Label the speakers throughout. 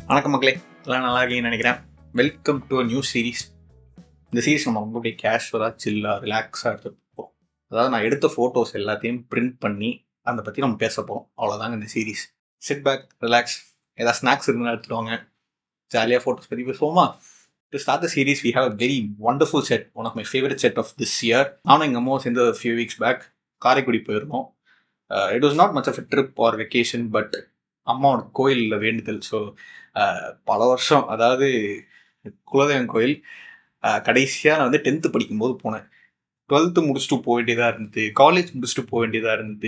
Speaker 1: வணக்கம் மக்களே எல்லாம் நல்லா இருக்கீங்கன்னு நினைக்கிறேன் வெல்கம் டு நியூ சீரீஸ் இந்த சீரீஸ் நம்ம ரொம்ப அப்படியே கேஷுவலாக சில்லாக ரிலாக்ஸாக எடுத்துப்போம் அதாவது நான் எடுத்த ஃபோட்டோஸ் எல்லாத்தையும் பிரிண்ட் பண்ணி அதை பற்றி நம்ம பேச போகிறோம் அவ்வளோதாங்க இந்த சீரீஸ் சிட் பேக் ரிலாக்ஸ் ஏதாவது ஸ்நாக்ஸ் இருந்தால் எடுத்துட்டு வாங்க ஜாலியாக ஃபோட்டோஸ் பற்றி பேசுவோமா to start the series we have a very wonderful set one of my favourite set of this year நானும் எங்கள் அம்மாவும் சேர்ந்து ஃபியூ வீக்ஸ் பேக் காரைக்குடி போயிருந்தோம் it was not much of a trip or vacation but அம்மாவோட கோயிலில் வேண்டுதல் so பல வருஷம் அதாவது குலதெய்வம் கோயில் கடைசியாக நான் வந்து டென்த்து படிக்கும்போது போனேன் டுவெல்த்து முடிச்சுட்டு போக வேண்டியதாக இருந்தது காலேஜ் முடிச்சுட்டு போக வேண்டியதாக இருந்தது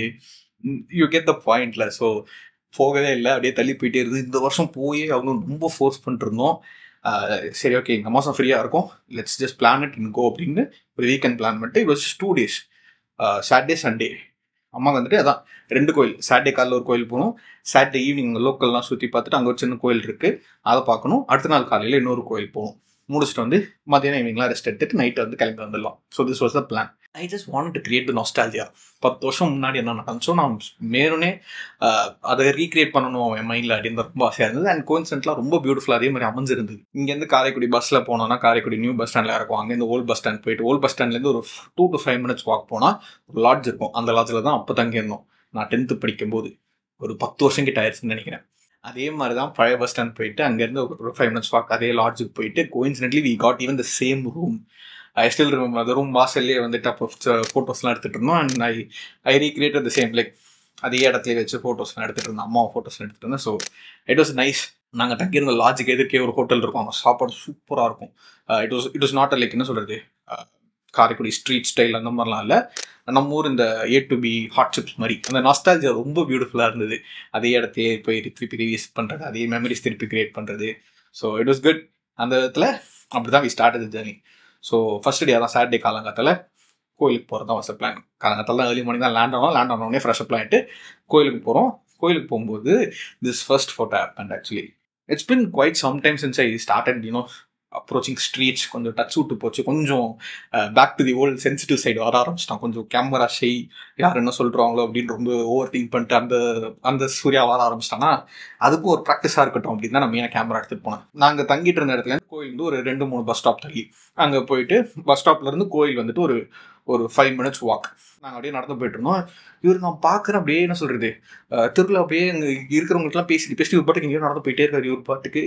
Speaker 1: யூ கெட் த பாயிண்ட்ல ஸோ போகவே இல்லை அப்படியே தள்ளி போயிட்டே இருந்தது இந்த வருஷம் போய் அவங்க ரொம்ப ஃபோர்ஸ் பண்ணிருந்தோம் சரி ஓகே இந்த மாதம் ஃப்ரீயாக இருக்கும் let's just plan it in go அப்படின்னு ஒரு வீக்கெண்ட் பிளான் பண்ணிட்டு it was two days Saturday Sunday அம்மா வந்துட்டு அதான் ரெண்டு கோயில் சாட்டர்டே காலையில் ஒரு கோயில் போகணும் சாட்டர்டே ஈவினிங் லோக்கல்லாம் சுற்றி பார்த்துட்டு அங்கே ஒரு சின்ன கோயில் இருக்குது அதை பார்க்கணும் அடுத்த நாள் காலையில் இன்னொரு கோயில் போகணும் முடிச்சுட்டு வந்து மதியானம் ஈவினிங்லாம் ரெஸ்ட் எடுத்துட்டு நைட்டு வந்து கிளம்பி வந்துடலாம் so this was the plan I just want to create the nostalgia பத்து வருஷம் முன்னாடி என்ன நடந்துச்சோ நான் மேலுனே அதை ரீக்ரியேட் பண்ணணும் என் மைண்டில் அப்படின்னு ரொம்ப ஆசையாக இருந்தது அண்ட் கோயின்சென்ட்லாம் ரொம்ப பியூட்டிஃபுல்லாக அதே மாதிரி அமைஞ்சிருந்தது இங்கேருந்து காரைக்குடி பஸ்ஸில் போனோம்னா காரைக்குடி நியூ பஸ் ஸ்டாண்டில் இருக்கும் அங்கேருந்து ஓல்ட் பஸ் ஸ்டாண்ட் போயிட்டு ஓல்ட் பஸ் ஸ்டாண்ட்லேருந்து ஒரு two to five minutes walk போனால் ஒரு லாட்ஜ் இருக்கும் அந்த லாட்ஜில் தான் அப்போ தங்கியிருந்தோம் நான் டென்த்து படிக்கும்போது ஒரு பத்து வருஷம் கிட்ட ஆயிடுச்சுன்னு நினைக்கிறேன் அதே மாதிரி தான் பழைய பஸ் ஸ்டாண்ட் போயிட்டு அங்கேருந்து ஒரு ஃபைவ் மினிட்ஸ் வாக் அதே லாட்ஜுக்கு போயிட்டு coincidentally we got even the same room I still room அந்த ரூம் வாசல்லே வந்துட்டு அப்போ ஃபோட்டோஸ்லாம் எடுத்துகிட்டு இருந்தோம் and I I recreate the same like அதே இடத்துல வச்சு ஃபோட்டோஸ்லாம் எடுத்துகிட்டு இருந்தோம் அம்மா ஃபோட்டோஸ்லாம் எடுத்துகிட்டு இருந்தேன் ஸோ இட் வாஸ் நைஸ் நாங்கள் தங்கியிருந்த லாட்ஜுக்கு எதிர்க்கே ஒரு ஹோட்டல் இருக்கும் அங்கே சாப்பாடு சூப்பராக இருக்கும் it was it was not like என்ன சொல்கிறது காரைக்குடி ஸ்ட்ரீட் ஸ்டைல் அந்த மாதிரிலாம் இல்லை நம்ம ஊர் இந்த A to B hot chips மாதிரி அந்த நாஸ்டாலஜியா ரொம்ப பியூட்டிஃபுல்லாக இருந்தது அதே இடத்தையே போய் திருப்பி ரிவியூஸ் பண்ணுறது அதே மெமரிஸ் திருப்பி கிரியேட் பண்ணுறது ஸோ இட் வாஸ் குட் அந்த விதத்தில் அப்படி தான் வி ஸ்டார்ட் இது ஜேர்னி ஸோ ஃபர்ஸ்ட் டே அதான் சாட்டர்டே காலங்காத்தில் கோயிலுக்கு போகிறது தான் ஃபஸ்ட் பிளான் காலங்காத்தில் தான் ஏர்லி மார்னிங் தான் லேண்ட் ஆனோம் லேண்ட் ஆனோடனே ஃப்ரெஷ்ஷப் ஆகிட்டு கோயிலுக்கு போகிறோம் கோயிலுக்கு போகும்போது this first photo of and actually it's been quite sometimes since I started you know approaching streets கொஞ்சம் டச் விட்டு போச்சு கொஞ்சம் back to the old sensitive side வர ஆரம்பிச்சிட்டான் கொஞ்சம் கேமரா ஷை யார் என்ன சொல்கிறாங்களோ அப்படின்னு ரொம்ப ஓவர் திங்க் பண்ணிட்டு அந்த அந்த சூர்யா வர ஆரம்பிச்சிட்டானா அதுக்கும் ஒரு ப்ராக்டிஸாக இருக்கட்டும் அப்படின்னு தான் நான் மெயினாக கேமரா எடுத்துகிட்டு போனேன் நாங்கள் தங்கிட்டு இருந்த இடத்துல கோயில் வந்து ஒரு ரெண்டு மூணு பஸ் ஸ்டாப் தள்ளி அங்கே போயிட்டு பஸ் ஸ்டாப்லேருந்து கோயில் வந்துட்டு ஒரு ஒரு ஃபைவ் மினிட்ஸ் வாக் நாங்கள் அப்படியே நடந்து போயிட்டு இருந்தோம் இவர் நான் பார்க்குறேன் அப்படியே என்ன சொல்கிறது திருவிழா அப்படியே அங்கே இருக்கிறவங்களுக்குலாம் பேசிட்டு பேசிட்டு இவர் பாட்டுக்கு எங்கேயோ நடந்து போயிட்டே இருக்காரு இவர் பாட்டுக்கு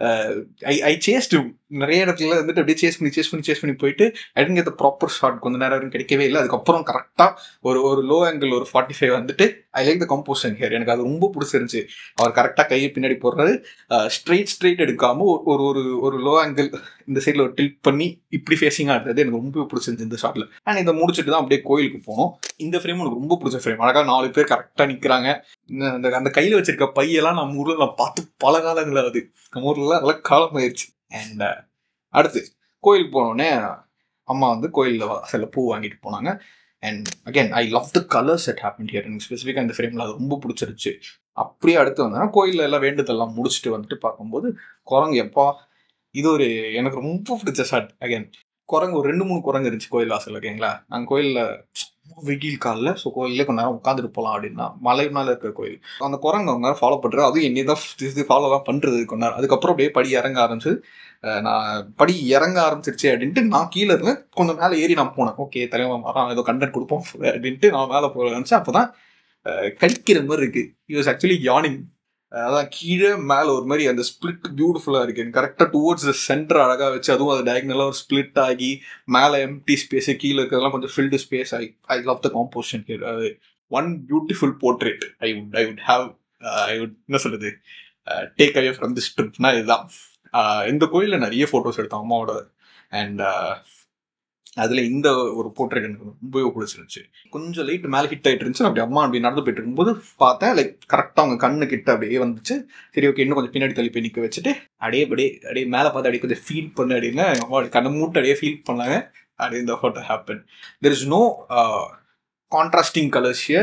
Speaker 1: ஐ ஐ சேஸ்டு நிறைய இடத்துல வந்துட்டு அப்படியே சேஸ் பண்ணி சேஸ் பண்ணி சேஸ் பண்ணி போயிட்டு ஐடங்க இந்த ப்ராப்பர் ஷாட் கொஞ்ச நேரம் வரைக்கும் கிடைக்கவே இல்லை அதுக்கப்புறம் கரெக்டாக ஒரு ஒரு லோ ஆங்கிள் ஒரு ஃபார்ட்டி ஃபைவ் வந்துட்டு ஐ லைக் த கம்போசன் ஹேர் எனக்கு அது ரொம்ப பிடிச்சிருந்துச்சு அவர் கரெக்டாக கையை பின்னாடி போடுறாரு ஸ்ட்ரெயிட் ஸ்ட்ரெயிட் எடுக்காமல் ஒரு ஒரு ஒரு லோ ஆங்கிள் இந்த சைடில் ஒரு டில்ட் பண்ணி இப்படி ஃபேஸிங்காக இருந்தது எனக்கு ரொம்ப பிடிச்சிருந்துச்சு இந்த ஷாட்டில் அண்ட் இதை முடிச்சுட்டு தான் அப்படியே கோயிலுக்கு போனோம் இந்த ஃப்ரேம் எனக்கு ரொம்ப பிடிச்ச ஃப்ரேம் அழகாக நாலு பேர் கரெக்டாக நிற்கிறாங்க அந்த அந்த கையில் வச்சிருக்க பையெல்லாம் நம்ம ஊரில் நான் பார்த்து பல காலங்கள் ஆகுது நம்ம ஊரில் நல்ல காலம் ஆயிடுச்சு அண்ட் அடுத்து கோயிலுக்கு போனோடனே அம்மா வந்து கோயிலில் சில பூ வாங்கிட்டு போனாங்க and again I love the colours set happen here எனக்கு ஸ்பெசிஃபிக்காக இந்த ஃப்ரேமில் அது ரொம்ப பிடிச்சிருச்சு அப்படியே அடுத்து வந்தேன்னா கோயிலில் எல்லாம் வேண்டுதெல்லாம் முடிச்சுட்டு வந்துட்டு பார்க்கும்போது குரங்கு எப்பா இது ஒரு எனக்கு ரொம்ப பிடிச்ச ஷாட் அகேன் குரங்கு ஒரு ரெண்டு மூணு குரங்கு இருந்துச்சு கோயில் வாசல் ஓகேங்களா நாங்கள் கோயிலில் வெயில் காலில் ஸோ கோயிலே கொஞ்ச நேரம் உட்காந்துட்டு போகலாம் அப்படின்னா மலை மேலே இருக்கிற கோயில் அந்த குரங்கு அவங்க ஃபாலோ பண்ணுறது அதுவும் என்னை தான் இது ஃபாலோலாம் பண்ணுறது கொஞ்ச நேரம் அதுக்கப்புறம் அப்படியே படி இறங்க ஆரம்பிச்சு நான் படி இறங்க ஆரம்பிச்சிருச்சு அப்படின்ட்டு நான் கீழே இருந்தேன் கொஞ்சம் மேலே ஏறி நான் போனேன் ஓகே தலைவன் வரான் ஏதோ கண்டென்ட் கொடுப்போம் அப்படின்ட்டு நான் மேலே போக ஆரம்பிச்சு அப்போ தான் கடிக்கிற மாதிரி இருக்குது இட் வாஸ் ஆக்சுவலி யானிங் அதான் கீழே மேலே ஒரு மாதிரி அந்த ஸ்பிளிட் பியூட்டிஃபுல்லாக இருக்குது கரெக்டாக டுவோர்ட்ஸ் த சென்டர் அழகாக வச்சு அதுவும் அது டயக்னலாக ஒரு ஸ்பிளிட் ஆகி மேலே எம்டி ஸ்பேஸ் கீழே இருக்கிறதெல்லாம் கொஞ்சம் filled space I I love the composition here அது one beautiful portrait I would I would have I would என்ன சொல்கிறது டேக் அவே ஃப்ரம் திஸ் ட்ரிப்னா இதுதான் இந்த கோயிலில் நிறைய ஃபோட்டோஸ் எடுத்தோம் அம்மாவோட அண்ட் அதில் இந்த ஒரு போர்ட்ரேட் எனக்கு ரொம்பவே பிடிச்சிருந்துச்சு கொஞ்சம் லைட் மேலே ஹிட் ஆகிட்டு இருந்துச்சு அப்படி அம்மா அப்படி நடந்து போயிட்டு இருக்கும்போது பார்த்தேன் லைக் கரெக்டாக அவங்க கண்ணு கிட்ட அப்படியே வந்துச்சு சரி ஓகே இன்னும் கொஞ்சம் பின்னாடி தள்ளி போய் நிற்க வச்சுட்டு அப்படியே அப்படியே அப்படியே மேலே பார்த்து அப்படியே கொஞ்சம் ஃபீல் பண்ணு அப்படின்னு அம்மா கண்ணை மூட்டை அப்படியே ஃபீல் பண்ணாங்க அப்படியே இந்த photo happen there is no contrasting colours here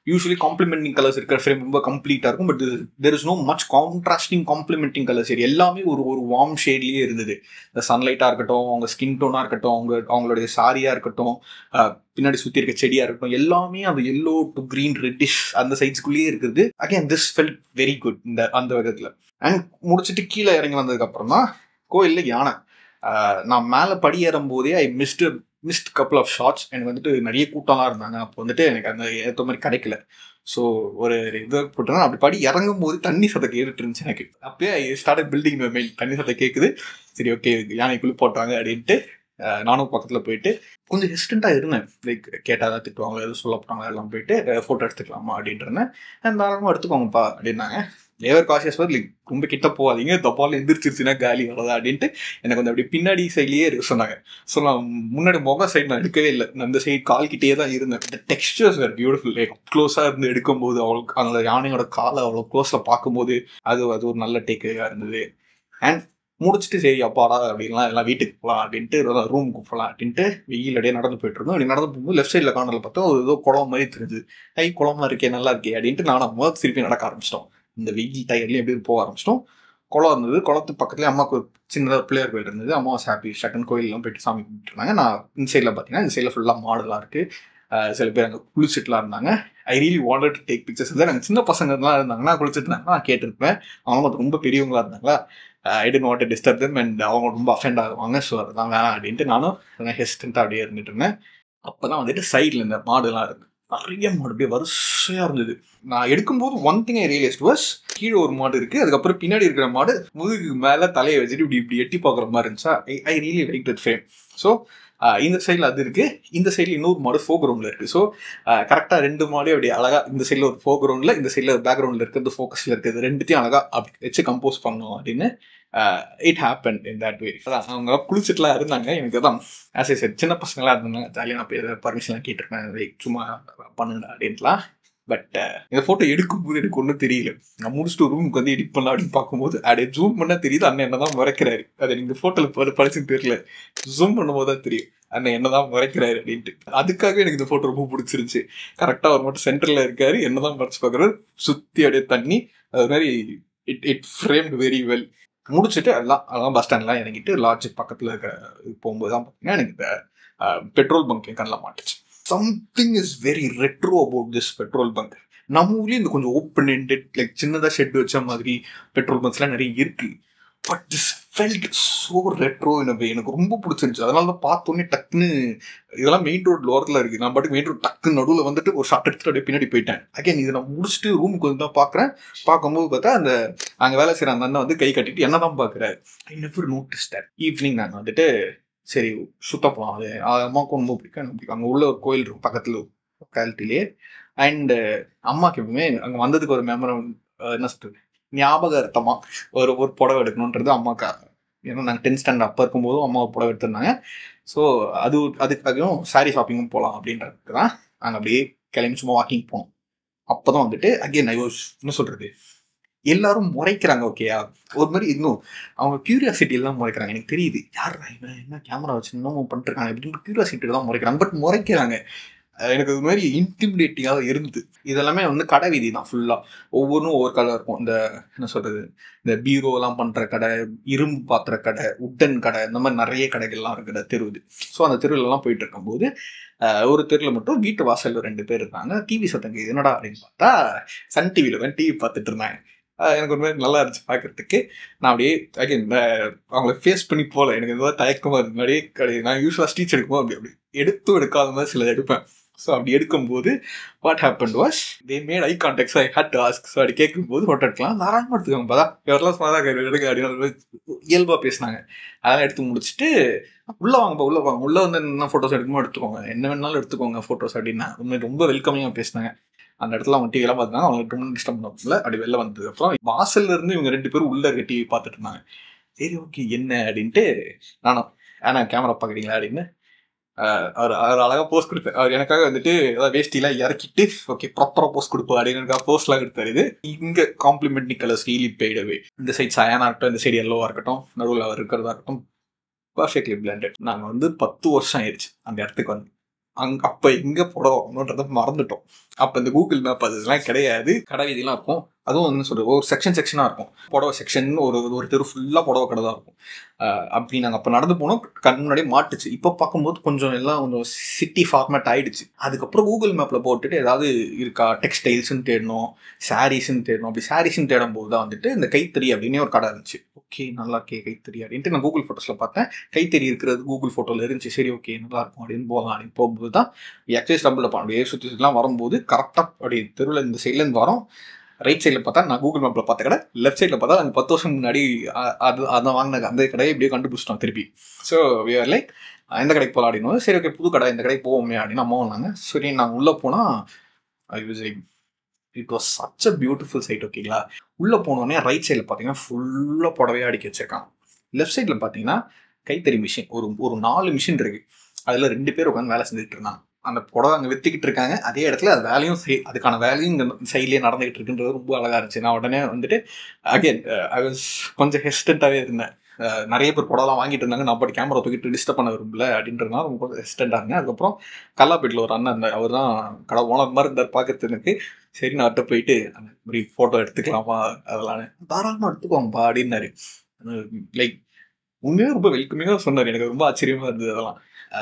Speaker 1: usually complementing colours இருக்கிற ஃப்ரேம் ரொம்ப கம்ப்ளீட்டாக இருக்கும் but there is no much contrasting complementing colours சரி எல்லாமே ஒரு ஒரு வார்ம் ஷேட்லேயே இருந்தது இந்த சன்லைட்டாக இருக்கட்டும் அவங்க ஸ்கின் டோனாக இருக்கட்டும் அவங்க அவங்களுடைய சாரியாக இருக்கட்டும் பின்னாடி சுற்றி இருக்க செடியாக இருக்கட்டும் எல்லாமே அந்த எல்லோ டு க்ரீன் ரெட்டிஷ் அந்த சைட்ஸ்குள்ளேயே இருக்குது again this fell very good இந்த அந்த விதத்தில் அண்ட் முடிச்சுட்டு கீழே இறங்கி வந்ததுக்கப்புறம் தான் கோயிலில் யானை நான் மேலே படி ஏறும் போதே I missed missed couple of shots எனக்கு வந்துட்டு நிறைய கூட்டம்லாம் இருந்தாங்க அப்போ வந்துட்டு எனக்கு அந்த ஏற்ற மாதிரி கிடைக்கல ஸோ ஒரு இது போட்டோன்னா அப்படி படி இறங்கும் போது தண்ணி சத்தம் கேட்டுட்டு இருந்துச்சு எனக்கு அப்பயே ஐ ஸ்டார்ட் பில்டிங் மெயில் தண்ணி சத்தம் கேட்குது சரி ஓகே யானைக்குள்ளே போட்டாங்க அப்படின்ட்டு நானும் பக்கத்தில் போயிட்டு கொஞ்சம் ஹெஸ்டண்ட்டாக இருந்தேன் லைக் கேட்டால் தான் திட்டுவாங்க எதுவும் சொல்ல போகிறாங்க எல்லாம் போயிட்டு ஃபோட்டோ எடுத்துக்கலாமா அப்படின்ட்டு இருந்தேன் தாராளமாக எடுத்துக்கோங்கப்பா அப்படின்னாங்க தேவர் காசியஸ் வந்து லைக் ரொம்ப கிட்ட போகாதீங்க தப்பால் எந்திரிச்சிருச்சுன்னா காலி அவ்வளோதான் அப்படின்ட்டு எனக்கு வந்து அப்படி பின்னாடி சைட்லேயே இருக்க சொன்னாங்க ஸோ நான் முன்னாடி முக சைடு நான் எடுக்கவே இல்லை நான் அந்த சைடு கால் கிட்டேயே தான் இருந்தேன் இந்த டெக்ஸ்டர்ஸ் வேறு பியூட்டிஃபுல் லைக் க்ளோஸாக இருந்து எடுக்கும்போது அவ்வளோ அந்த யானையோட காலை அவ்வளோ க்ளோஸில் பார்க்கும்போது அது அது ஒரு நல்ல டேக்காக இருந்தது அண்ட் முடிச்சுட்டு சரி அப்பாடா அப்படின்லாம் எல்லாம் வீட்டுக்கு போகலாம் அப்படின்ட்டு ரூமுக்கு போகலாம் அப்படின்ட்டு வெயில் அப்படியே நடந்து போயிட்டு இருந்தோம் அப்படி நடந்து போகும்போது லெஃப்ட் சைடில் காணல பார்த்தா ஒரு ஏதோ குளம் மாதிரி தெரிஞ்சு ஐ குளமா இருக்கே நல்லா இருக்கே அப்படின்ட்டு நான் முதல் திருப்பி நடக்க ஆரம்பிச்சிட்டோம் இந்த வெயில் டயர்லேயும் எப்படி போக ஆரம்பிச்சிட்டோம் குளம் இருந்தது குளத்து பக்கத்துலேயே அம்மாவுக்கு ஒரு சின்னதாக பிள்ளையார் கோயில் இருந்தது அம்மா ஹாப்பி ஷட்டன் கோயிலெலாம் போயிட்டு சாமி கும்பிட்டுருந்தாங்க நான் இந்த சைடில் பார்த்தீங்கன்னா இந்த சைடில் ஃபுல்லாக மாடெல்லாம் இருக்குது சில பேர் அங்கே குளிச்சுட்டுலாம் இருந்தாங்க I really wanted to take pictures தான் நாங்கள் சின்ன பசங்கலாம் இருந்தாங்கன்னா குளிச்சுட்டு இருந்தாங்கன்னா நான் கேட்டிருப்பேன் அவங்க ரொம்ப பெரியவங்களா இருந்தாங்களா I didn't want disturb them and அவங்க ரொம்ப அஃபெண்ட் ஆகுவாங்க ஸோ அதுதான் வேணாம் அப்படின்ட்டு நானும் ஹெஸ்டண்ட்டாக அப்படியே இருந்துட்டு இருந்தேன் அப்போ தான் வந்துட்டு சைடில் இந்த மாடுலாம் இருந்து நிறைய மாடு அப்படியே வரிசையாக இருந்தது நான் எடுக்கும்போது one thing I realised was கீழே ஒரு மாடு இருக்குது அதுக்கப்புறம் பின்னாடி இருக்கிற மாடு முதுகுக்கு மேலே தலையை வச்சுட்டு இப்படி இப்படி எட்டி பார்க்குற மாதிரி இருந்துச்சா I I really like that frame so இந்த சைடில் அது இருக்குது இந்த சைடில் இன்னொரு மாடு ஃபோ கிரவுண்டில் இருக்குது ஸோ கரெக்டாக ரெண்டு மாடு அப்படி அழகாக இந்த சைடில் ஒரு ஃபோ கிரவுண்டில் இந்த சைடில் பேக்ரவுண்டில் இருக்கிறது ஃபோக்கஸில் இருக்குது ரெண்டுத்தையும் அழகாக அப்படி வச்சு கம்போஸ் பண்ணோம் அப்படின்னு it happen in that way அதான் அவங்க குளிச்சுட்டுலாம் இருந்தாங்க எனக்கு தான் ஆஸ் ஐ சரி சின்ன பசங்களாம் இருந்தாங்க ஜாலியாக நான் போய் பர்மிஷன்லாம் கேட்டிருக்கேன் சும்மா பண்ணுங்க அப்படின்ட்டுலாம் பட் இந்த ஃபோட்டோ எடுக்கும்போது எனக்கு ஒன்றும் தெரியல நான் முடிச்சுட்டு ரூமுக்கு வந்து எடிட் பண்ணலாம் அப்படின்னு பார்க்கும்போது அப்படியே ஜூம் பண்ணால் தெரியுது அண்ணன் என்ன தான் மறைக்கிறாரு அது எனக்கு இந்த ஃபோட்டோவில் படிச்சுன்னு தெரியல ஜூம் பண்ணும்போது தான் தெரியும் அண்ணன் என்ன தான் மறைக்கிறாரு அப்படின்ட்டு அதுக்காகவே எனக்கு இந்த ஃபோட்டோ ரொம்ப பிடிச்சிருந்துச்சு கரெக்டாக அவர் மட்டும் சென்டரில் இருக்காரு என்ன தான் மறைச்சு பார்க்குறாரு சுற்றி அப்படியே தண்ணி அது மாதிரி it it framed very well முடிச்சுட்டு எல்லாம் அதெல்லாம் பஸ் ஸ்டாண்ட்லாம் இறங்கிட்டு லாட்ஜ் பக்கத்தில் இருக்கிற போகும்போது தான் பார்த்தீங்கன்னா எனக்கு இந்த பெட்ரோல் பங்க் என் கண்ணில் மாட்டுச்சு something is very retro about this petrol bunk நம்ம ஊர்லேயும் இந்த கொஞ்சம் ஓப்பன் எண்டட் லைக் சின்னதாக ஷெட் வச்ச மாதிரி பெட்ரோல் பங்க்ஸ்லாம் நிறைய இருக்கு but this felt so retro எனக்கு எனக்கு ரொம்ப பிடிச்சிருந்துச்சு அதனால தான் பார்த்தோன்னே டக்குன்னு இதெல்லாம் மெயின் ரோட் ஓரத்தில் இருக்குது நான் பாட்டுக்கு மெயின் ரோட் டக்கு நடுவில் வந்துட்டு ஒரு ஷார்ட் எடுத்துட்டு அப்படியே பின்னாடி போயிட்டேன் அகைன் இதை நான் முடிச்சுட்டு ரூமுக்கு வந்து தான் பார்க்குறேன் பார்க்கும்போது பார்த்தா அந்த அங்கே வேலை செய்கிற அந்த அண்ணன் வந்து கை கட்டிட்டு என்ன தான் பார்க்குறாரு I never notice that evening நாங்கள் வந்துட்டு சரி சுத்த போகலாம் அது அம்மாவுக்கு ரொம்ப பிடிக்கும் எனக்கு பிடிக்கும் அங்கே உள்ள ஒரு கோயில் இருக்கும் பக்கத்தில் லொக்காலிட்டிலே அண்டு அம்மாவுக்கு எப்பவுமே அங்கே வந்ததுக்கு ஒரு மெமரம் என்ன சொல்கிறது ஞாபகார்த்தமாக ஒரு ஒரு புடவை எடுக்கணுன்றது அம்மாக்கா ஏன்னா நாங்கள் டென்த் ஸ்டாண்டர்ட் அப்போ இருக்கும்போதும் அம்மா புடவை எடுத்திருந்தாங்க ஸோ அது அதுக்காகவும் சாரீ ஷாப்பிங்கும் போகலாம் அப்படின்றதுக்கு தான் நாங்கள் அப்படியே கிளம்பி சும்மா வாக்கிங் போனோம் அப்போ தான் வந்துட்டு அகேன் ஐ வாஸ் என்ன சொல்கிறது எல்லாரும் முறைக்கிறாங்க ஓகேயா ஒரு மாதிரி இன்னும் அவங்க கியூரியாசிட்டியில் தான் முறைக்கிறாங்க எனக்கு தெரியுது யார் இவன் என்ன கேமரா வச்சு இன்னும் பண்ணிருக்காங்க அப்படின்னு கியூரியாசிட்டியில் தான் முறைக்கிறாங்க பட் முறைக்கிறாங்க எனக்கு இது மாதிரி இன்டிமிடேட்டிங்காக இருந்தது இதெல்லாமே வந்து கடை வீதி தான் ஃபுல்லாக ஒவ்வொன்றும் ஒவ்வொரு கடை இருக்கும் இந்த என்ன சொல்கிறது இந்த பீரோலாம் பண்ணுற கடை இரும்பு பாத்திர கடை உட்டன் கடை இந்த மாதிரி நிறைய கடைகள்லாம் இருக்குது தெருவுது ஸோ அந்த தெருவிலலாம் போயிட்டு இருக்கும்போது ஒரு தெருவில் மட்டும் வீட்டு வாசலில் ரெண்டு பேர் இருந்தாங்க டிவி சத்தங்க என்னடா அப்படின்னு பார்த்தா சன் டிவியில் தான் டிவி பார்த்துட்டு இருந்தாங்க எனக்கு ஒரு மாதிரி நல்லா இருந்துச்சு பார்க்கறதுக்கு நான் அப்படியே அகைன் இந்த அவங்கள ஃபேஸ் பண்ணி போகல எனக்கு இந்த மாதிரி தயக்கமாக இருக்கு முன்னாடியே கிடையாது நான் யூஸ்வலாக ஸ்டீச் எடுக்கும்போது அப்படி அப்படி எடுத்தும் எடுக்காத மாதிரி சில எடுப்பேன் ஸோ அப்படி எடுக்கும்போது what happen was they made eye contact I had to ask so அப்படி கேட்கும்போது ஃபோட்டோ எடுக்கலாம் தாராளமாக எடுத்துக்கோங்க பார்த்தா எவரெல்லாம் சொன்னாங்க எடுங்க அப்படின்னு இயல்பாக பேசினாங்க அதெல்லாம் எடுத்து முடிச்சுட்டு உள்ளே வாங்கப்பா உள்ளே வாங்க உள்ளே வந்து என்ன ஃபோட்டோஸ் எடுக்கணுமோ எடுத்துக்கோங்க என்ன வேணாலும் எடுத்துக்கோங்க ஃபோட்டோஸ் அப்படின்னா உண்மை ரொம்ப வெல்கமிங்காக பேசினாங்க அந்த இடத்துல அவங்க டிவிலாம் பார்த்தாங்க அவங்களுக்கு ரொம்ப டிஸ்டர்ப் பண்ணல அப்படி வெளில வந்தது அப்புறம் வாசல்ல இருந்து இவங்க ரெண்டு பேரும் உள்ள இருக்க டிவி பார்த்துட்டு இருந்தாங்க சரி ஓகே என்ன அப்படின்ட்டு நானும் ஆனா கேமரா பார்க்குறீங்களா அப்படின்னு அவர் அவர் அழகாக போஸ்ட் கொடுத்தாரு அவர் எனக்காக வந்துட்டு ஏதாவது வேஷ்டிலாம் இறக்கிட்டு ஓகே ப்ராப்பராக போஸ்ட் கொடுப்பாரு அப்படின்னு எனக்காக போஸ்ட்லாம் எடுத்தாரு இது இங்கே காம்ப்ளிமெண்ட்ரி கலர்ஸ் ரீலி பெய்டவே இந்த சைட் சயானா இருக்கட்டும் இந்த சைடு எல்லோவாக இருக்கட்டும் நடுவில் அவர் இருக்கிறதா இருக்கட்டும் பர்ஃபெக்ட்லி பிளண்டட் நாங்கள் வந்து பத்து வருஷம் ஆயிடுச்சு அந்த இடத்துக்கு வந்து அங்க அப்ப எங்க புடவை வாங்கணுன்றத மறந்துட்டோம் அப்ப இந்த கூகுள் மேப் அதெல்லாம் கிடையாது கடை வீதியெல்லாம் இருக்கும் அதுவும் என்ன சொல்றது ஒரு செக்ஷன் செக்ஷனா இருக்கும் புடவை செக்ஷன் ஒரு ஒரு தெரு ஃபுல்லா புடவை கடை தான் இருக்கும் அஹ் அப்படி நாங்க அப்ப நடந்து போனோம் கண் முன்னாடியே மாட்டுச்சு இப்ப பார்க்கும்போது கொஞ்சம் எல்லாம் கொஞ்சம் சிட்டி ஃபார்மேட் ஆயிடுச்சு அதுக்கப்புறம் கூகுள் மேப்ல போட்டுட்டு ஏதாவது இருக்கா டெக்ஸ்டைல்ஸ்னு தேடணும் சாரீஸ்ன்னு தேடணும் அப்படி சாரீஸ்ன்னு தேடும் போது தான் வந்துட்டு இந்த கைத்தறி அப்படின்னே ஒரு கடை இருந்துச்சு ஓகே நல்லா இருக்கே கைத்தறி அப்படின்ட்டு நான் கூகுள் ஃபோட்டோஸ்ல பார்த்தேன் கைத்தறி இருக்கிறது கூகுள் ஃபோட்டோல இருந்துச்சு சரி ஓகே நல்லா இருக்கும் அப்படின்னு போகலாம் அப்படின்னு போகும்போது தான் எக்ஸைஸ் டபுள் அப்படியே சுற்றி சுற்றிலாம் வரும்போது கரெக்டாக அப்படி தெருவில் இந்த சைட்லேருந்து வரோம் ரைட் சைடில் பார்த்தா நான் கூகுள் மேப்பில் பார்த்த கடை லெஃப்ட் சைடில் பார்த்தா அந்த பத்து வருஷம் முன்னாடி அ- அது அதான் வாங்கின அந்த கடையை இப்படியே கண்டுபிடிச்சிட்டோம் திருப்பி ஸோ விஆர் லைக் எந்த கடைக்கு போகலாம் அப்படின்னு சரி ஓகே புது கடை இந்த கடைக்கு போவோமே அப்படின்னு அம்மா வந்தாங்க சரி நாங்கள் உள்ளே போனால் I was like it was such a beautiful sight ஓகேங்களா உள்ளே போனோடனே ரைட் சைடில் பார்த்தீங்கன்னா ஃபுல்லாக புடவையாக அடிக்க வச்சிருக்காங்க லெஃப்ட் சைடில் பார்த்தீங்கன்னா கைத்தறி மிஷின் ஒரு ஒரு நாலு மிஷின் இருக்கு அதில் ரெண்டு பேர் உட்காந்து வேலை செஞ்சுட்டு இருந்தாங்க அந்த புடவை அங்கே வித்துக்கிட்டு இருக்காங்க அதே இடத்துல அது வேலையும் செய் அதுக்கான வேலையும் இங்கே சைட்லேயே நடந்துகிட்டு இருக்குன்றது ரொம்ப அழகாக இருந்துச்சு நான் உடனே வந்துட்டு அகைன் ஐ வாஸ் கொஞ்சம் ஹெஸ்டண்ட்டாகவே இருந்தேன் அஹ் நிறைய பேர் புடவெல்லாம் வாங்கிட்டு இருந்தாங்க நான் பாட்டு கேமரா தூக்கிட்டு டிஸ்டர்ப் பண்ண விரும்பல அப்படின்றதுனால ரொம்ப ஹெஸ்டண்டாக இருந்தேன் அதுக்கப்புறம் கல்லாப்பேட்டில் ஒரு அண்ணன் இருந்தார் அவர் தான் கடை ஓனர் மாதிரி இருந்தார் பார்க்கறது எனக்கு சரி நான் அவர்கிட்ட போயிட்டு அந்த மாதிரி ஃபோட்டோ எடுத்துக்கலாமா அதெல்லாம் தாராளமாக எடுத்துக்கோங்கப்பா அப்படின்னாரு லைக் உண்மையாக ரொம்ப வெல்கமிங்காக சொன்னார் எனக்கு ரொம்ப ஆச்சரியமாக இருந்தது அதெல்லாம்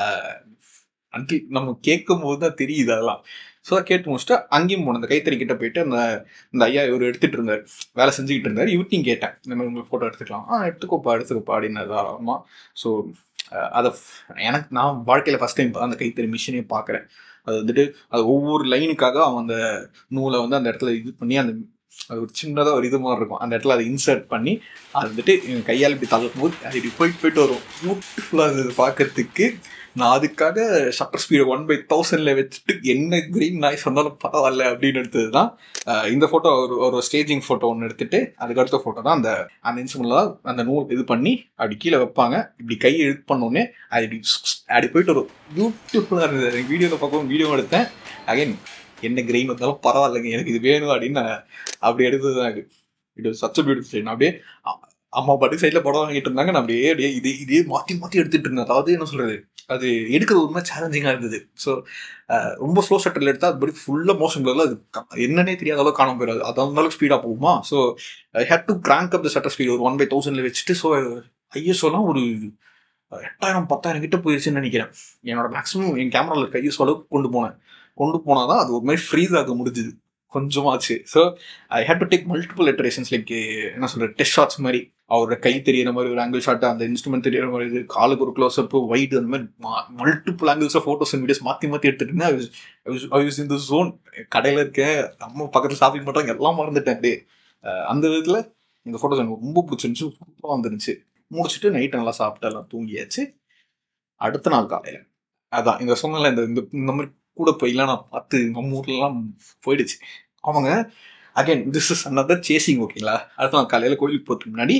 Speaker 1: அன்டி நம்ம கேட்கும் போது தான் தெரியுது அதெல்லாம் ஸோ கேட்டு முடிச்சுட்டு அங்கேயும் போனேன் அந்த கைத்தறி கிட்ட போயிட்டு அந்த இந்த ஐயா இவர் எடுத்துட்டு இருந்தார் வேலை செஞ்சுக்கிட்டு இருந்தார் இவர்ட்டையும் கேட்டேன் இந்த மாதிரி உங்களுக்கு ஃபோட்டோ எடுத்துக்கலாம் ஆ எடுத்துக்கோப்பா எடுத்துக்கோப்பா அப்படின்னது ஆமாம் ஸோ அதை எனக்கு நான் வாழ்க்கையில் ஃபஸ்ட் டைம் அந்த கைத்தறி மிஷினே பார்க்குறேன் அது வந்துட்டு அது ஒவ்வொரு லைனுக்காக அவன் அந்த நூலை வந்து அந்த இடத்துல இது பண்ணி அந்த அது ஒரு சின்னதாக ஒரு இது மாதிரி இருக்கும் அந்த இடத்துல அதை இன்சர்ட் பண்ணி அது வந்துட்டு என் கையால் இப்படி தள்ளும் போது அது இப்படி போயிட்டு போயிட்டு வரும் பியூட்டிஃபுல்லாக இருந்தது பார்க்கறதுக்கு நான் அதுக்காக ஷட்டர் ஸ்பீடு ஒன் பை தௌசண்டில் வச்சுட்டு என்ன கிரீன் நாய்ஸ் வந்தாலும் பரவாயில்ல அப்படின்னு எடுத்தது தான் அஹ் இந்த ஃபோட்டோ ஒரு ஒரு ஸ்டேஜிங் ஃபோட்டோ ஒன்று எடுத்துட்டு அதுக்கு அடுத்த ஃபோட்டோ தான் அந்த அந்த இன்ஸ்ட்ருமெண்ட்ல தான் அந்த நூல் இது பண்ணி அப்படி கீழே வைப்பாங்க இப்படி கை இழுத்து பண்ணோடனே அது இப்படி அப்படி போயிட்டு ஒரு பியூட்டிஃபுல்லாக இருந்தது எனக்கு வீடியோவில் பார்க்கவும் வீடியோ எடுத்தேன் அகைன் என்ன கிரெயின் வந்தாலும் பரவாயில்லைங்க எனக்கு இது வேணும் அப்படின்னு நான் அப்படி எடுத்தது தான் இது இட் வாஸ் சச் பியூட்டிஃபுல் நான் அப்படியே அ- அம்மா பாட்டு சைடில் படம் வாங்கிட்டு இருந்தாங்க நான் அப்படியே அப்படியே இது இதே மாற்றி மாற்றி எடுத்துட்டு இருந்தேன் அதாவது என்ன சொல்றது அது எடுக்கிறது ரொம்ப சேலஞ்சிங்காக இருந்தது ஸோ ரொம்ப ஸ்லோ ஷட்டரில் எடுத்தால் அது ஃபுல்லாக மோஷன் பிளரில் அது க- என்னன்னே தெரியாத அளவுக்கு காணாம போயிடாது அது அந்த அளவுக்கு ஸ்பீடாக போகுமா so I had to crank up the shutter speed ஒரு ஒன் பை தௌசண்ட்ல வச்சுட்டு ஸோ ஐஎஸ்ஓலாம் ஒரு எட்டாயிரம் பத்தாயிரம் கிட்ட போயிருச்சுன்னு நினைக்கிறேன் என்னோட மேக்ஸிமம் என் கேமராவில் இருக்க ஐஎஸ்ஓ அளவுக்கு கொண்டு போனேன் கொண்டு போனால் தான் அது ஒரு மாதிரி ஃப்ரீஸ் ஆக முடிஞ்சுது கொஞ்சமாச்சு so I had to take multiple iterations like என்ன சொல்கிறது டெஸ்ட் ஷாட்ஸ் மாதிரி அவரோட கை தெரியற மாதிரி ஒரு ஆங்கிள் ஷாட் அந்த இன்ஸ்ட்ருமெண்ட் தெரியற மாதிரி இது காலுக்கு ஒரு க்ளோஸ் அப் வைட் அந்த மாதிரி multiple angles of photos and videos மாற்றி மாற்றி எடுத்துட்டு இருந்தேன் ஐ வாஸ் இந்த ஜோன் கடையில் இருக்கேன் அம்மா பக்கத்தில் ஷாப்பிங் பண்ணுறாங்க எல்லாம் மறந்துட்டேன் அப்படியே அஹ் அந்த விதத்தில் இந்த ஃபோட்டோஸ் எனக்கு ரொம்ப பிடிச்சிருந்துச்சு சூப்பராக வந்துருந்துச்சு முடிச்சுட்டு நைட்டு நல்லா சாப்பிட்டு எல்லாம் தூங்கியாச்சு அடுத்த நாள் காலையில் அதான் இந்த சொன்னல இந்த இந்த இந்த மாதிரி கூட போய்லாம் நான் பார்த்து நம்ம ஊர்லலாம் போயிடுச்சு அவங்க again this is another chasing ஓகேங்களா அடுத்த நாள் காலையில் கோயிலுக்கு போகிறதுக்கு முன்னாடி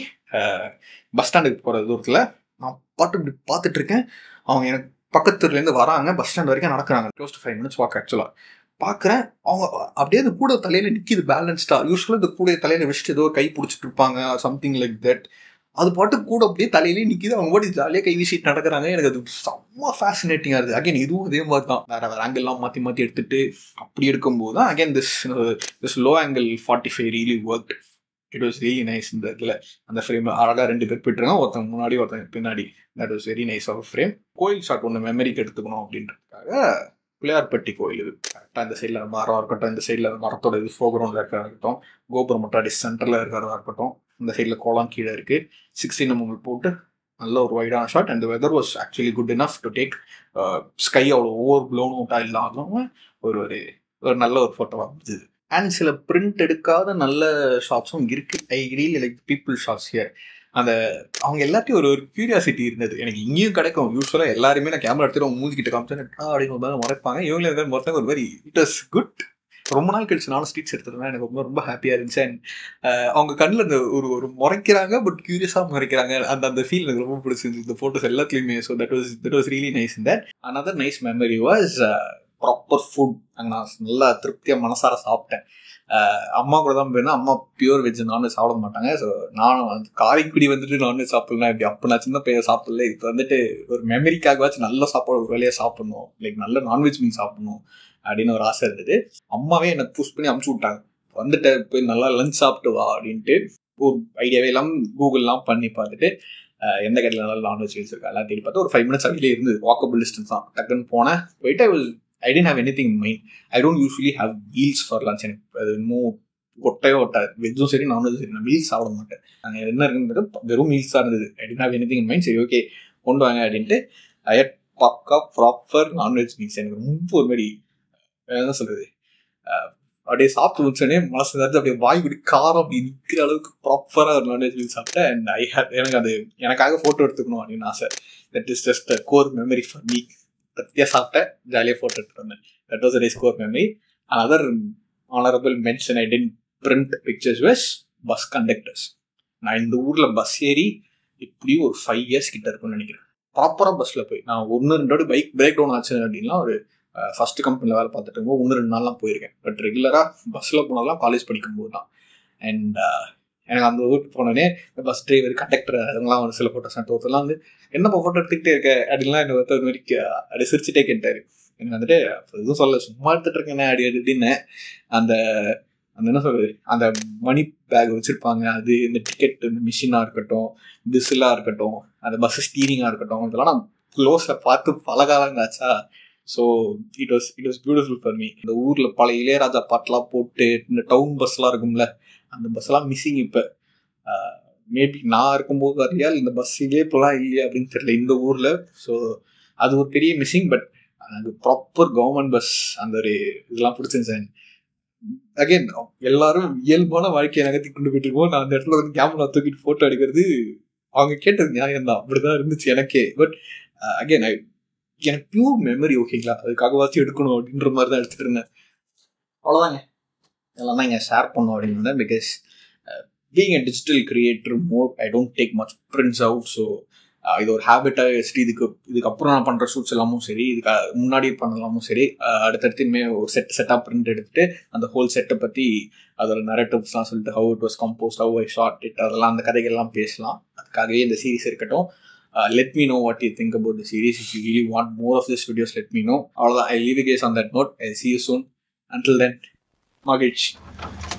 Speaker 1: பஸ் ஸ்டாண்டுக்கு போகிற தூரத்தில் நான் பாட்டு இப்படி பார்த்துட்டு இருக்கேன் அவங்க எனக்கு பக்கத்துலேருந்து வராங்க பஸ் ஸ்டாண்ட் வரைக்கும் நடக்கிறாங்க close to five minutes walk ஆக்சுவலாக பார்க்குறேன் அவங்க அப்படியே அந்த கூட தலையில் நிற்கிது பேலன்ஸ்டாக யூஸ்வலாக இந்த கூட தலையில் வச்சுட்டு ஏதோ கை பிடிச்சிட்டு இருப்பாங்க சம்திங் லைக் தட் அது பாட்டு கூட அப்படியே தலையிலே நிற்கிது அவங்க பாட்டு ஜாலியாக கை வீசிட்டு நடக்கிறாங்க எனக்கு அது செம்ம ஃபேசினேட்டிங்காக இருக்குது அகைன் இதுவும் அதே மாதிரி தான் வேற வேற ஆங்கிள்லாம் மாற்றி மாற்றி எடுத்துட்டு அப்படி எடுக்கும்போது தான் again this this low angle forty five really work it was very nice இந்த இதில் அந்த ஃப்ரேம் அழகாக ரெண்டு பேர் போயிட்டுருக்காங்க ஒருத்தங்க முன்னாடி ஒருத்தங்க பின்னாடி that was very nice of frame கோயில் ஷாட் ஒன்று மெமரிக்கு எடுத்துக்கணும் அப்படின்றதுக்காக பிள்ளையார்பட்டி கோயில் இது கரெக்டாக இந்த சைடில் மரம் இருக்கட்டும் இந்த சைடில் மரத்தோட இது ஃபோக்ரவுண்டில் இருக்கிறதா இருக்கட்டும் கோபுரம் முட்டாடி சென்டரில் இருக்கிறதா இருக்கட்டும் இந்த சைடில் கோலம் கீழே இருக்குது சிக்ஸ்டீன் எம்எம் போட்டு நல்ல ஒரு வைடான shot and weather was actually good enough to take sky அவ்வளோ ஓவர் ப்ளோன் அவுட்டாக இல்லாமல் ஒரு ஒரு ஒரு நல்ல ஒரு ஃபோட்டோவாக இருந்தது அண்ட் சில பிரிண்ட் எடுக்காத நல்ல ஷாட்ஸும் இருக்கு I really like people shots here அந்த அவங்க எல்லாத்தையும் ஒரு ஒரு கியூரியாசிட்டி இருந்தது எனக்கு இங்கேயும் கிடைக்கும் யூஸ்வலாக எல்லாருமே நான் கேமரா எடுத்துட்டு அவங்க மூஞ்சிக்கிட்ட காமிச்சேன் அப்படின்னு ஒரு மாதிரி மறைப்பாங்க இவங்களே இருந்தாலும் மொத்தம் ஒரு மாதிரி இட் வாஸ் குட் ரொம்ப நாள் கழிச்சு நானும் ஸ்ட்ரீட்ஸ் எடுத்துருந்தேன் எனக்கு ரொம்ப ரொம்ப ஹாப்பியாக இருந்துச்சு அண்ட் அவங்க கண்ணில் அந்த ஒரு ஒரு முறைக்கிறாங்க பட் கியூரியஸாக முறைக்கிறாங்க அந்த அந்த ஃபீல் எனக்கு ரொம்ப பிடிச்சிருந்துச்சு இந்த ஃபோட்டோஸ் எல்லாத்துலேயுமே so that was that was really nice in that another nice memory was proper food அங்கே நான் நல்லா திருப்தியாக மனசார சாப்பிட்டேன் அஹ் அம்மா கூட தான் போயிருந்தேன் அம்மா பியூர் வெஜ் நான்வெஜ் சாப்பிட மாட்டாங்க ஸோ நானும் வந்து காரைக்குடி வந்துட்டு நான்வெஜ் சாப்பிடலாம் இப்படி அப்போ நான் சின்ன பையன் சாப்பிடல இப்போ வந்துட்டு ஒரு மெமரிக்காகவாச்சும் நல்ல சாப்பாடு ஒரு வேலையாக சாப்பிடணும் லைக் நல்ல நான்வெஜ் மீன் சாப்பிடணும் அப்படின்னு ஒரு ஆசை இருந்தது அம்மாவே எனக்கு புஷ் பண்ணி அமுச்சு விட்டாங்க வந்துட்டு போய் நல்லா லஞ்ச் சாப்பிட்டு வா அப்படின்ட்டு ஒரு ஐடியாவே எல்லாம் கூகுள்லாம் பண்ணி பார்த்துட்டு அஹ், எந்த கடையில் நல்லா நான்வெஜ் மீல்ஸ் இருக்கா எல்லாம் தேடி பார்த்து ஒரு ஃபைவ் மினிட்ஸ் அப்படியே இருந்தது வாக்கபிள் டிஸ்டன்ஸ் தான் டக்குன்னு போனேன் போயிட்டு I was I didn't have any thing in mind I don't usually have meals for lunch எனக்கு அது இன்னும் ஒட்டையோ ஒட்டாது வெஜ்ஜும் சரி நான்வெஜ்ஜும் சரி நான் மீல்ஸ் சாப்பிட மாட்டேன் அங்கே என்ன இருக்குன்றது வெறும் மீல்ஸ் தான் இருந்தது I didn't have any thing in mind சரி ஓகே கொண்டு வாங்க அப்படின்ட்டு ஐ பக்கா ப்ராப்பர் நான்வெஜ் மீல்ஸ் எனக்கு ரொம்ப ஒரு மாதிரி என்ன சொல்றது அஹ், அப்படியே சாப்பிட்டு முடிச்சோடனே மனசு வந்து அப்படியே வாய் இப்படி காரம் அப்படி நிற்கிற அளவுக்கு ப்ராப்பராக ஒரு நான்வெஜ் மீல் சாப்பிட்டேன் அண்ட் ஐ ஹேட் எனக்கு அது எனக்காக ஃபோட்டோ எடுத்துக்கணும் அப்படின்னு ஆசை that is just a core memory for me திருப்தியாக சாப்பிட்டேன் ஜாலியாக ஃபோட்டோ எடுத்துட்டு வந்தேன் that was a nice core memory other honourable mention I didn't print pictures was bus conductors நான் இந்த ஊரில் பஸ் ஏறி இப்படியும் ஒரு ஃபைவ் இயர்ஸ் கிட்ட இருக்கும்னு நினைக்கிறேன் ப்ராப்பராக பஸ்ஸில் போய் நான் ஒன்று ரெண்டு வாட்டி பைக் பிரேக் டவுன் ஆச்சு அப்படின்னா ஒரு ஃபர்ஸ்ட் கம்பெனியில் வேலை பார்த்துட்டு இருக்கும்போது ஒன்று ரெண்டு நாள்லாம் போயிருக்கேன் பட் ரெகுலராக பஸ்ஸில் போனாலாம் காலேஜ் படிக்கும்போது தான் அண்ட் எனக்கு அந்த ஊருக்கு போனோடனே பஸ் டிரைவர் கண்டக்டர் அதெல்லாம் ஒரு சில ஃபோட்டோஸ் எடுத்து ஒருத்தர்லாம் வந்து என்னப்பா ஃபோட்டோ எடுத்துக்கிட்டே இருக்க அப்படின்லாம் என்ன ஒருத்தர் மாதிரி கே- அப்படி சிரிச்சுட்டே கேட்டார் எனக்கு வந்துட்டு அப்ப எதுவும் சொல்ல சும்மா எடுத்துட்டு இருக்கேனே அப்படி அப்படின்னு அந்த அந்த என்ன சொல்றது அந்த மணி பேக் வச்சிருப்பாங்க அது இந்த டிக்கெட் இந்த மிஷினாக இருக்கட்டும் பிஸ்ஸிலாக இருக்கட்டும் அந்த பஸ் ஸ்டீரிங்காக இருக்கட்டும் இதெல்லாம் நான் க்ளோஸில் பார்த்து பல காலம் ஆச்சா so it was it was beautiful for me இந்த ஊரில் பல இளையராஜா பாட்டெலாம் போட்டு இந்த டவுன் பஸ்லாம் இருக்கும்ல அந்த பஸ்லாம் மிஸ்ஸிங் இப்போ மேபி நான் இருக்கும்போது வரையா இல்லை இந்த பஸ்ஸிலே இப்போலாம் இல்லையா அப்படின்னு தெரியல இந்த ஊரில் ஸோ அது ஒரு பெரிய மிஸ்ஸிங் பட் அது ப்ராப்பர் கவர்மெண்ட் பஸ் அந்த ஒரு இதெல்லாம் பிடிச்சிருந்தேன் அகைன் எல்லாரும் இயல்பான வாழ்க்கையை நகர்த்தி கொண்டு போயிட்டு இருக்கோம் நான் அந்த இடத்துல வந்து கேமரா தூக்கிட்டு ஃபோட்டோ எடுக்கிறது அவங்க கேட்டது நியாயம் தான் அப்படிதான் இருந்துச்சு எனக்கே பட் அகைன் எனக்கு பியூர் மெமரி ஓகேங்களா அதுக்காகவாச்சும் எடுக்கணும் அப்படின்ற மாதிரி தான் எடுத்துட்டு இருந்தேன் அவ்வளோதாங்க இதெல்லாம் தான் இங்கே ஷேர் பண்ணோம் அப்படின்னு இருந்தேன் because being a digital creator more I don't take much prints out so இது ஒரு ஹேபிட்டாக வச்சுட்டு இதுக்கு இதுக்கப்புறம் நான் பண்ணுற ஷூட்ஸ் எல்லாமும் சரி இதுக்கு முன்னாடி பண்ணலாமும் சரி அஹ் அடுத்தடுத்து இனிமேல் ஒரு செட் செட்டாக பிரிண்ட் எடுத்துட்டு அந்த ஹோல் செட்டை பற்றி அதோட நரேட்டிவ்ஸ்லாம் சொல்லிட்டு how it was composed how I shot it அதெல்லாம் அந்த கதைகள்லாம் பேசலாம் அதுக்காகவே இந்த சீரிஸ் இருக்கட்டும் let me know what you think about the series if you really want more of this videos let me know அவ்வளோதான் I leave case on that note I see you soon until then மகிழ்ச்சி